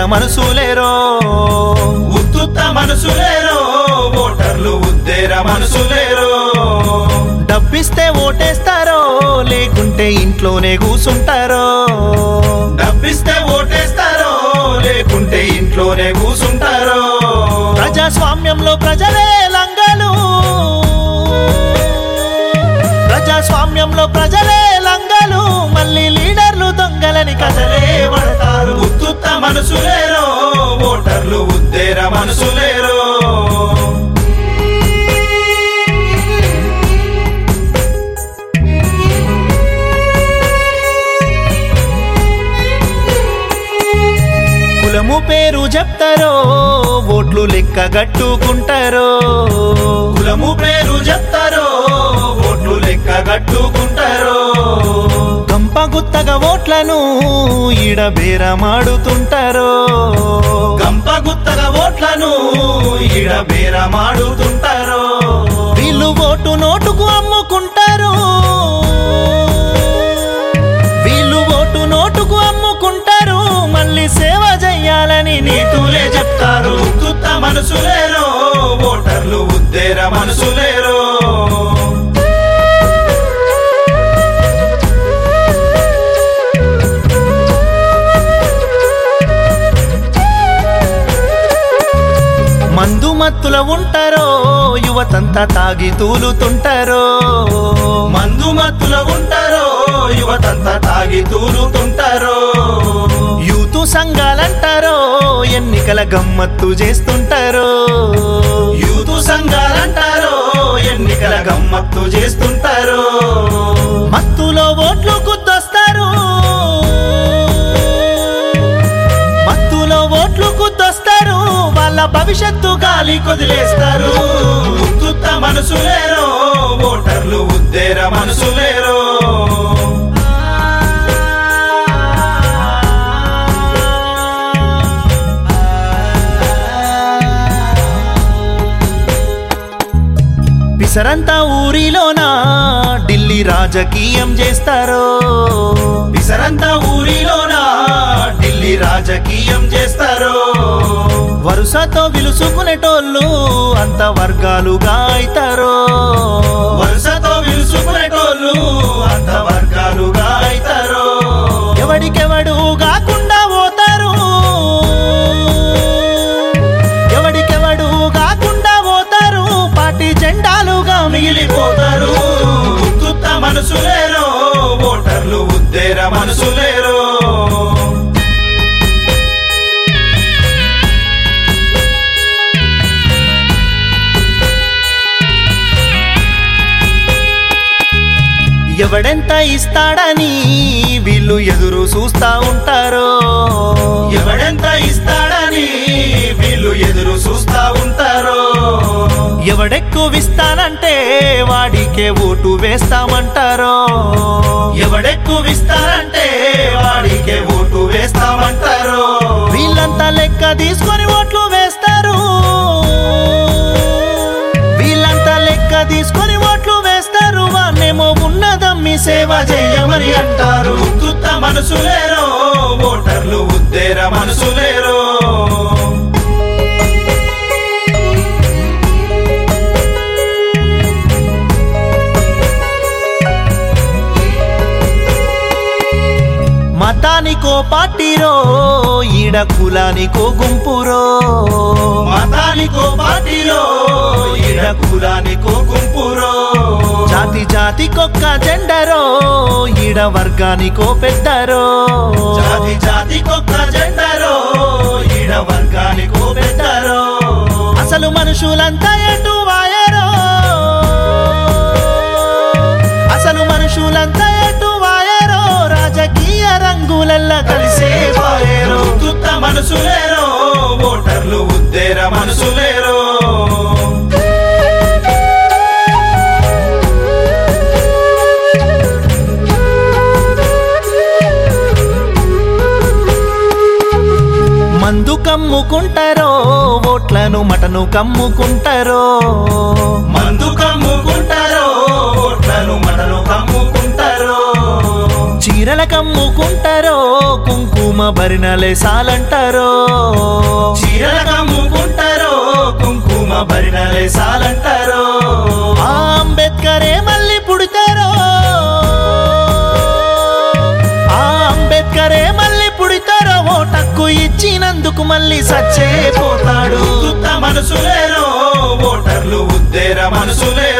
మనసులేరో ఉత్తుత్త మనసులేరో ఓటర్లు ఉద్దేర మనసులేరో డబ్బిస్తే ఓటేస్తారో లేకుంటే ఇంట్లోనే కూసుంటారో డబ్బిస్తే ఓటేస్తారో లేకుంటే ఇంట్లోనే కూసుంటారో ప్రజాస్వామ్యంలో ప్రజలే లంగలు ప్రజాస్వామ్యంలో ప్రజలే లంగలు మళ్ళీ లీడర్లు దొంగలని కథలే పడతారు ఉత్తుత్త మనసులేరో ఓటర్లు ఉద్దేర మనసులేరో కులము పేరు చెప్తారో ఓట్లు లెక్క గట్టుకుంటారో కులము పేరు చెప్తారో ఓట్లు లెక్క కట్టుకుంటారో గంప గుత్తగా ఓట్లను ఈడ బేరమాడుతుంటారో గంప గుత్తగా ఓట్లను ఈడ బేరమాడుతుంటారో వీళ్ళు ఓటు నోటుకు అమ్ముకుంటారు వీళ్ళు ఓటు నోటుకు అమ్ముకుంటారు మళ్ళీ సేవ చెయ్యాలని నీతులే చెప్తారు ఉత్తుత్త మనసులేరో ఓటర్లు ఉద్దేర మనసులేరో మందు మత్తుల ఉంటారో యువతంతా తాగి తూలుతుంటారో మందు మత్తుల ఉంటారో యువతంతా తాగి తూలుతుంటారో యూతు సంఘాలంటారో ఎన్నికల గమ్మత్తు చేస్తుంటారో యూతు సంఘాలంటారో ఎన్నికల గమ్మత్తు చేస్తుంటారో మత్తులో ఓట్లు గుద్దొస్తారు మత్తులో ఓట్లు గుద్దొస్తారు వాళ్ళ భవిష్యత్తు గాలి కొదిలేస్తారు ఉత్తుత్త మనసులేరో ఓటర్లు ఉద్దేర మనసులేరో పిసరంతా ఊరిలోన ఢిల్లీ రాజకీయం చేస్తారో విసరంతా ఊరిలోన ఢిల్లీ రాజకీయం చేస్తారో వరుసతో విలుసుకునేటోళ్ళు అంత వర్గాలుగా అవుతారో వరుసతో విలుసుకునేటోళ్ళు అంత వర్గాలుగా అవుతారో ఎవడికెవడు కాకుండా పోతారు ఎవడికెవడు కాకుండా పోతారు పార్టీ జెండాలుగా మిగిలిపోతారు ఉత్తుత్త మనసులేరో ఓటర్లు ఉద్దేర మనసులేరో ఎవడెంత ఇస్తాడని వీళ్ళు ఎదురు చూస్తా ఉంటారో ఎవడెంత ఇస్తాడని వీళ్ళు ఎదురు చూస్తా ఉంటారో ఎవడెక్కువ ఇస్తానంటే వాడికే ఓటు వేస్తామంటారో ఎవడెక్కువ ఇస్తారంటే వాడికే ఓటు వేస్తామంటారో వీళ్ళంతా లెక్క తీసుకొని ఓట్లు వేస్తారు వీళ్ళంతా లెక్క తీసుకొని ఓట్లు వేస్తారు వాన్నేమో ఉన్నదమ్మి సేవ చేయమని అంటారు ఉత్తుత్త మనసులేరో ఓటర్లు ఉద్దేర మనసులేరో మతానికో పార్టీరో ఈడ కులానికో గుంపురో మతానికో పార్టీలో ఈడ కులానికో గుంపురో జాతి జాతికొక్క జెండరో ఈడ వర్గానికో పెద్దరో జాతి జాతికొక్క జెండరో ఈడ వర్గానికో పెద్దరో అసలు మనుషులంతా ఎటు వాయరో అసలు మనుషులంతా ఎటు వాయరో రాజకీయ రంగులల్లా కలిసే వాయరో ఉత్తుత్త మనసులేరో ఓటర్లు ఉద్దేర మనసులేరో మందు కమ్ముకుంటారో ఓట్లను మటను కమ్ముకుంటారో మందు కమ్ముకుంటారో ఓట్లను మటను కమ్ముకుంటారో చీర చీరల కమ్ముకుంటారో కుంకుమ భరినలే సాలంటారో చీరల కమ్ముకుంటారో కుంకుమ భరినలే సాలంటారో ఆ అంబేద్కరే మళ్ళీ పుడతారో ఆ అంబేద్కరే మళ్ళీ పుడతారో ఓటక్కు ఇచ్చినందుకు మళ్ళీ సచ్చే పోతాడు ఉత్త మనసులేరో ఓటర్లు ఉద్దేర మనసులేరో